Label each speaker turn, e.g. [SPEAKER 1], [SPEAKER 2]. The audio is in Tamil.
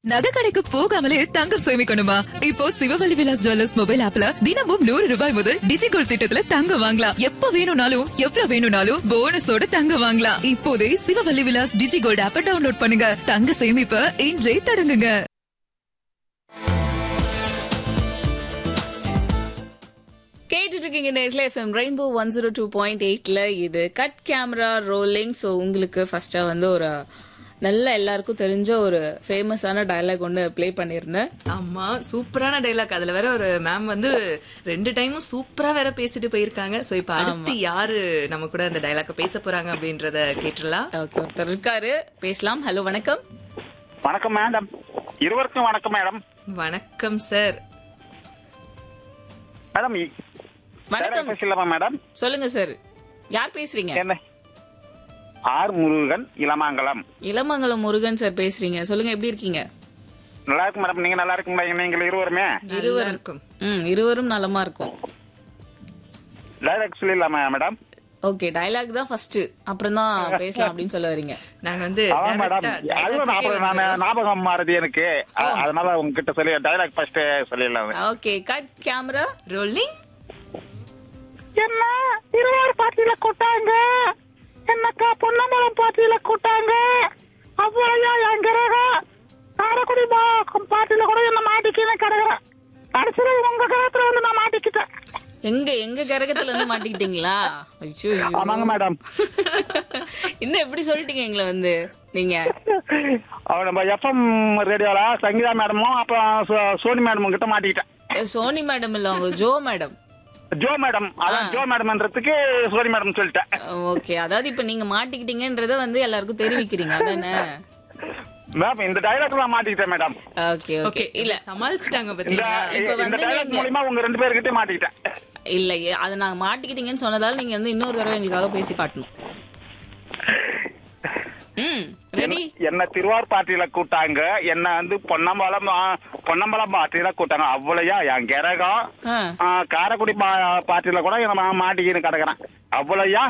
[SPEAKER 1] நகை கடைக்கு போகாமலே தங்கம் சேமிக்கணுமா இப்போ சிவவல்லி விலாஸ் ஜுவல்லர்ஸ் மொபைல் ஆப்ல தினமும் நூறு ரூபாய் முதல் டிஜிகோல்ட் திட்டத்துல தங்கம் வாங்கலாம் எப்ப வேணும்னாலும் எவ்வளவு வேணும்னாலும் போனஸோட தங்கம் வாங்கலாம் இப்போதே சிவவல்லி விலாஸ் டிஜிகோல்ட் ஆப்ப டவுன்லோட் பண்ணுங்க தங்க சேமிப்ப இன்றே தொடங்குங்க
[SPEAKER 2] கேட்டுட்டு இருக்கீங்க நேர்ல FM rainbow one zero two point எயிட்ல இது கட் கேமரா ரோலிங் ஸோ உங்களுக்கு ஃபர்ஸ்டா வந்து ஒரு நல்ல எல்லாருக்கும் தெரிஞ்ச ஒரு ஃபேமஸான டயலாக் ஒன்று ப்ளே பண்ணியிருந்தேன்
[SPEAKER 3] ஆமா சூப்பரான டைலாக் அதுல வேற ஒரு மேம் வந்து ரெண்டு டைமும் சூப்பரா வேற பேசிட்டு போயிருக்காங்க சோ இப்ப அடுத்து யாரு நம்ம கூட அந்த டைலாக்க பேச போறாங்க அப்படின்றத கேட்டுடலாம்
[SPEAKER 2] ஓகே ஒருத்தர் இருக்காரு பேசலாம் ஹலோ வணக்கம்
[SPEAKER 4] வணக்கம் மேடம் இருவருக்கும் வணக்கம் மேடம்
[SPEAKER 3] வணக்கம் சார்
[SPEAKER 4] மேடம் இ-
[SPEAKER 2] வணக்கம்
[SPEAKER 4] பேசலாமா மேடம்
[SPEAKER 2] சொல்லுங்க சார் யார் பேசுறீங்க
[SPEAKER 4] என்ன ஆர் முருகன் இளமாங்கலம்
[SPEAKER 2] இளமங்கலம் முருகன் சார் பேசுறீங்க சொல்லுங்க எப்படி இருக்கீங்க
[SPEAKER 4] நல்லா இருக்கு மேடம் நீங்க நல்லா இருக்கீங்களா நீங்கள் இருவருமே
[SPEAKER 3] நல்லா இருக்கும்
[SPEAKER 2] ம் இருவரும் நலமா இருக்கும்
[SPEAKER 4] டைரக்ட் சொல்லிடலாமா மேடம்
[SPEAKER 2] ஓகே டயலாக் தான் ஃபர்ஸ்ட் அப்புறம் தான் பேசலாம் அப்படின்னு சொல்ல வரீங்க
[SPEAKER 3] நாங்க வந்து
[SPEAKER 4] அதான் மேடம்
[SPEAKER 3] direct ஆ
[SPEAKER 4] அதுவும் நான்
[SPEAKER 3] dialogue-க்கே
[SPEAKER 4] அப்புறம் நான்
[SPEAKER 3] வந்துடுறோம்.
[SPEAKER 4] ஞாபகம் மாறுது எனக்கு அ- அதனால உங்ககிட்ட சொல்லி டைலாக் ஃபர்ஸ்ட் சொல்லிடலாம்
[SPEAKER 2] ஓகே கட் கேமரா
[SPEAKER 3] rolling
[SPEAKER 4] என்ன இருவர் பாட்டியில கூட்டாங்க என்னக்கா பொன்னம்பலம் பாட்டியில கூட்டாங்க அவ்வளோயா என் கிரகம் காரைக்குடி பாட்டியில கூட என்ன மாட்டிக்கின்னு கிடக்குறேன் கடைசியில உங்க கிரகத்துல வந்து நான் மாட்டிக்கிட்டேன்
[SPEAKER 2] எங்க எங்க கரகத்துல இருந்து மாட்டிக்கிட்டீங்களா ஐயோ ஐயோ.
[SPEAKER 4] ஆமாங்க மேடம்
[SPEAKER 2] இன்னும் எப்படி சொல்லிட்டீங்க எங்களை வந்து நீங்க
[SPEAKER 4] அவன் நம்ம எஃப்எம் ரேடியோல சங்கீதா மேடமும் அப்புறம் சோ- சோனி மேடமும் கிட்ட மாட்டிக்கிட்டேன்
[SPEAKER 2] ஏ, சோனி மேடம் இல்ல அவங்க ஜோ மேடம்
[SPEAKER 4] ஜோ மேடம் அதான் ஜோ மேடம்ன்றதுக்கு சோனி மேடம் சொல்லிட்டேன்
[SPEAKER 2] ஓகே அதாவது இப்ப நீங்க மாட்டிக்கிட்டீங்கன்றத வந்து எல்லாருக்கும் தெரிவிக்கிறீங்க அதானே
[SPEAKER 4] மேம் இந்த டைலாக் நான் மாட்டிக்கிட்டேன் மேடம்
[SPEAKER 2] ஓகே ஓகே
[SPEAKER 3] ஓகே
[SPEAKER 2] இல்ல
[SPEAKER 3] இல்ல சமாளிச்சிட்டாங்க
[SPEAKER 4] இந்த
[SPEAKER 3] பாத்தீங்களா
[SPEAKER 2] இப்ப
[SPEAKER 4] இந்த
[SPEAKER 2] வந்து
[SPEAKER 4] டைலாக்
[SPEAKER 2] நீங்க-
[SPEAKER 4] மூலியமா உங்க ரெண்டு பேர்கிட்ட மாட்டிக்கிட்டேன்
[SPEAKER 2] இல்ல அது நாங்க மாட்டிக்கிட்டீங்கன்னு சொன்னதால நீங்க வந்து இன்னொரு தடவை எங்களுக்காக பேசி காட்டணும் ம் ரெடி
[SPEAKER 4] என்ன திருவார் பார்ட்டியில கூட்டாங்க என்ன வந்து பொன்னம்பலம் ஆ, பொன்னம்பலம் பார்ட்டியில கூட்டாங்க அவ்வளோயா என் கிரகம்
[SPEAKER 2] ஆ
[SPEAKER 4] ஆ, காரைக்குடி பா- பார்ட்டியில கூட என்ன மாட்டிக்கின்னு கிடக்குறேன் அவ்வளோயா